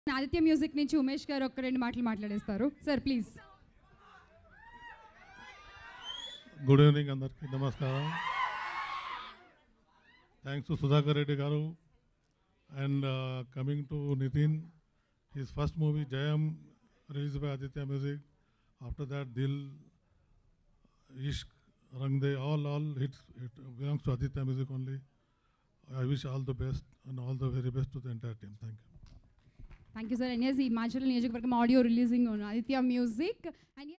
Aditya music నుంచి ఉమేష్ గారు ఒక్క రెండు మాటలు మాట్లాడేస్తారు సార్ ప్లీజ్ గుడ్ ఈవినింగ్ అందరికీ నమస్కారం thanks to Sudhakar Reddy garu and coming to Nitin his first movie Jayam release by Aditya music after that Dil Ishq Rang De all all hits it belongs to Aditya music only I wish all the best and all the very best to the entire team thank you thank you sir ఎన్ఎస్ ఈ మాచర్ల నియోజకవర్గం audio releasing Aditya music and